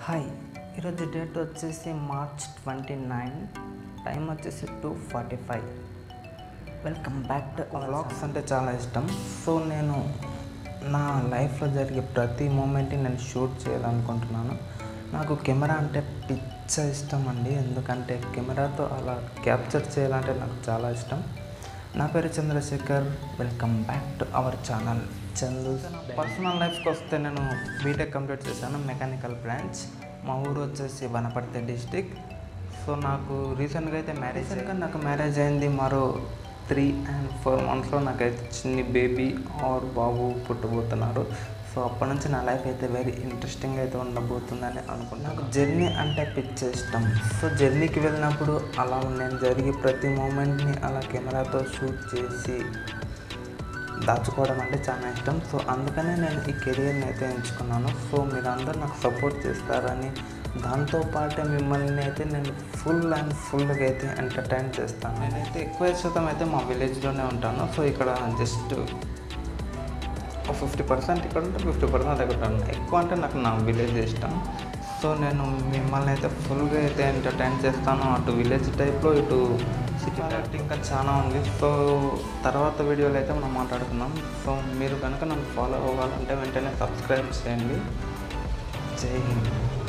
hi ఈరోజు date వచ్చేసి March twenty nine time వచ్చేసి two forty five welcome back to vlogs అంటే చాలా ఇష్టం సో నేను నా లైఫ్లో జరిగే ప్రతి మూమెంట్ని నేను షూట్ చేయాలనుకుంటున్నాను నాకు కెమెరా అంటే పిచ్చ ఇష్టం అండి ఎందుకంటే కెమెరాతో అలా క్యాప్చర్ చేయాలంటే నాకు చాలా ఇష్టం నా పేరు Chandrashekar welcome back to our channel Chandu personal లైఫ్కి వస్తే నేను బీటెక్ కంప్లీట్ చేశాను మెకానికల్ బ్రాంచ్ మా ఊరు వచ్చేసి వనపర్తి డిస్టిక్ సో నాకు రీసెంట్గా అయితే మ్యారేజ్ అయ్యాక నాకు మ్యారేజ్ అయింది మరో త్రీ అండ్ ఫోర్ మంత్స్లో నాకైతే చిన్ని బేబీ ఆర్ బాబు పుట్టబోతున్నారు సో అప్పటి నుంచి నా లైఫ్ అయితే వెరీ ఇంట్రెస్టింగ్ అయితే ఉండబోతుందని అనుకున్నాను నాకు జర్నీ అంటే పిచ్చ ఇష్టం సో జర్నీకి వెళ్ళినప్పుడు అలా నేను జరిగే ప్రతి మూమెంట్ని అలా కెమెరాతో షూట్ చేసి దాచుకోవడం అంటే చాలా ఇష్టం సో అందుకనే నేను ఈ కెరియర్ని అయితే ఎంచుకున్నాను సో మీరందరూ నాకు సపోర్ట్ చేస్తారని దాంతోపాటే మిమ్మల్ని అయితే నేను ఫుల్ అండ్ ఫుల్గా అయితే ఎంటర్టైన్ చేస్తాను నేనైతే ఎక్కువ శాతం అయితే మా విలేజ్లోనే ఉంటాను సో ఇక్కడ జస్ట్ ఫిఫ్టీ పర్సెంట్ ఇక్కడ ఉంటే ఫిఫ్టీ పర్సెంట్ అక్కడ ఉంటాను ఎక్కువ అంటే నాకు నా విలేజ్ ఇష్టం సో నేను మిమ్మల్ని అయితే ఫుల్గా అయితే ఎంటర్టైన్ చేస్తాను అటు విలేజ్ టైప్లో ఇటు సిటీ టైప్ ఇంకా చాలా ఉంది సో తర్వాత వీడియోలో అయితే మనం మాట్లాడుకుందాం సో మీరు కనుక నన్ను ఫాలో అవ్వాలంటే వెంటనే సబ్స్క్రైబ్ చేయండి జై హింద్